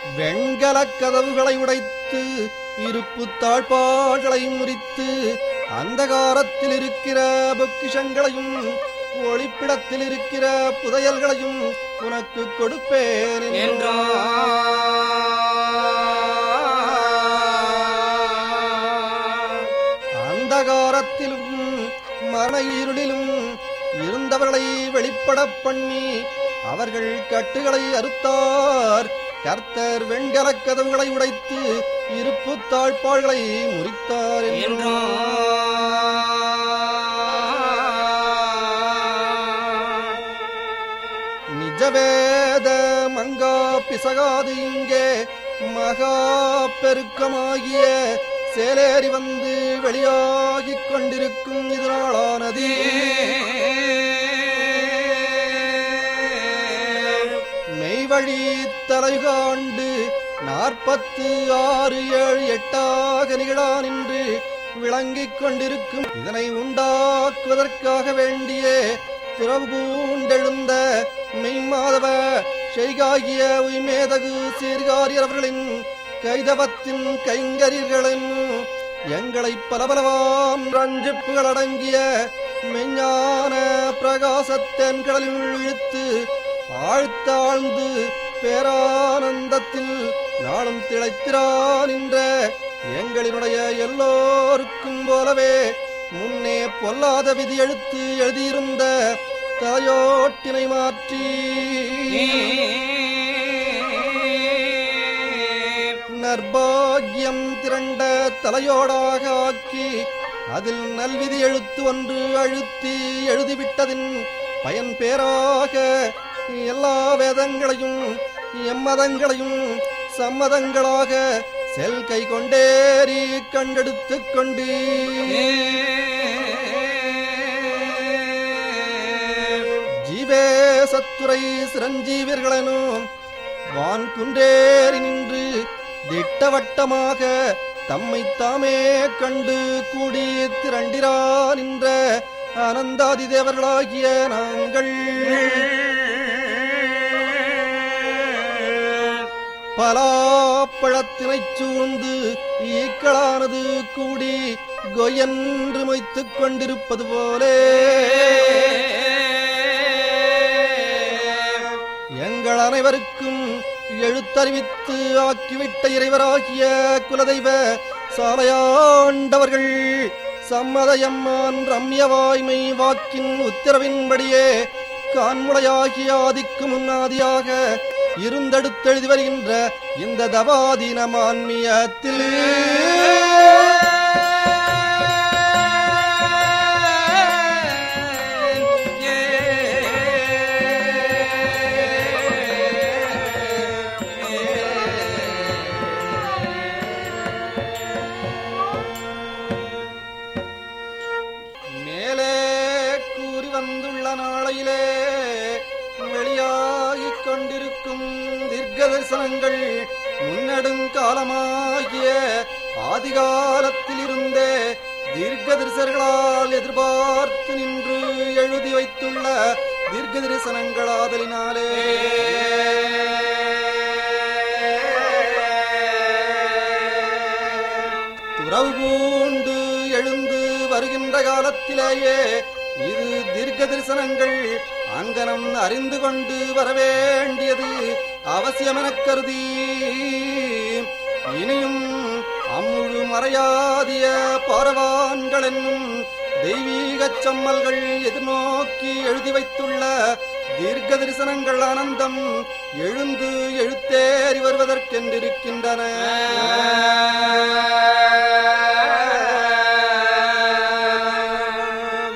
வெண்கலக் கதவுகளை உடைத்து இருப்பு தாழ்பாள்களை முறித்து அந்தகாரத்தில் இருக்கிற பொக்கிஷங்களையும் ஒளிப்பிடத்தில் இருக்கிற புதையல்களையும் உனக்கு கொடுப்பேன் என்றான் அந்தகாரத்திலும் மரண இருளிலும் இருந்தவர்களை வெளிப்படப் பண்ணி அவர்கள் கட்டுகளை அறுத்தார் கர்த்தர் வெண்கலக் கதவுகளை உடைத்து இருப்பு தாழ்பாள்களை முறித்தார் என்றான் நிஜவேத மங்கா பிசகாது இங்கே மகா பெருக்கமாகிய சேலேறி வந்து வெளியாகிக் கொண்டிருக்கும் இது நாளானது மெய்வழி தலைகாண்டு நாற்பத்து ஆறு ஏழு எட்டாக நிகழா நின்று விளங்கிக் கொண்டிருக்கும் இதனை உண்டாக்குவதற்காக வேண்டிய துறவு பூண்டெழுந்த மெய்மாதவ செய்காகிய உய்மேதகு சீர்காரியர் அவர்களின் கைதவத்தின் கைங்கரியர்களின் எங்களை பலபலவாம் ரஞ்சிப்புகள் அடங்கிய மெஞ்ஞான பிரகாசத்தன் கடலில் இழுத்து ஆழ்த்தாழ்ந்து பேரானந்தத்தில் நாளும் திளைத்திரா நின்ற எங்களினுடைய எல்லோருக்கும் போலவே முன்னே பொல்லாத விதி எழுத்து எழுதியிருந்த தலையோட்டினை மாற்றி நர்பாகியம் திரண்ட தலையோடாக ஆக்கி அதில் நல்விதி எழுத்து ஒன்று அழுத்தி எழுதிவிட்டதின் பயன் பேராக எல்லா வேதங்களையும் எம்மதங்களையும் சம்மதங்களாக செல் கை கொண்டேறி கண்டெடுத்துக் கொண்டு ஜீவேசத்துறை சிரஞ்சீவிர்களெனும் வான் குன்றேறி நின்று திட்டவட்டமாக தம்மை தாமே கண்டு கூடி திரண்டிரா நின்ற அனந்தாதி தேவர்களாகிய நாங்கள் பலாப்பழத்தினைச் சூழ்ந்து ஈக்களானது கூடி கொயன்று மொய்த்துக் கொண்டிருப்பது போலே எங்கள் அனைவருக்கும் எழுத்தறிவித்து ஆக்கிவிட்ட இறைவராகிய குலதெய்வ சாலையாண்டவர்கள் சம்மதயம்மான் ரம்யவாய்மை வாக்கின் உத்தரவின்படியே கான்முளையாகிய ஆதிக்கு முன்னாதியாக இருந்தெடுத்தெழுதி வருகின்ற இந்த தவாதீனமான்மியத்தில் மேலே கூறி வந்துள்ள நாளையிலே வெளியாகிக் கொண்டிருக்கும் தீர்க்க தரிசனங்கள் முன்னெடுங்காலமாகிய ஆதிகாலத்தில் இருந்தே தீர்க்க தரிசர்களால் எதிர்பார்த்து நின்று எழுதி வைத்துள்ள தீர்க்க தரிசனங்களாதலினாலே துறவு பூண்டு எழுந்து வருகின்ற காலத்திலேயே இது தீர்க்க தரிசனங்கள் அங்கனம் அறிந்து கொண்டு வரவேண்டியது அவசியமெனக் கருதி இனியும் அம்முழு மறையாதிய பாரவான்கள் என்னும் தெய்வீகச் சம்மல்கள் எதிர்நோக்கி எழுதி வைத்துள்ள தீர்க்க தரிசனங்கள் ஆனந்தம் எழுந்து எழுத்தேறி வருவதற்கென்றிருக்கின்றன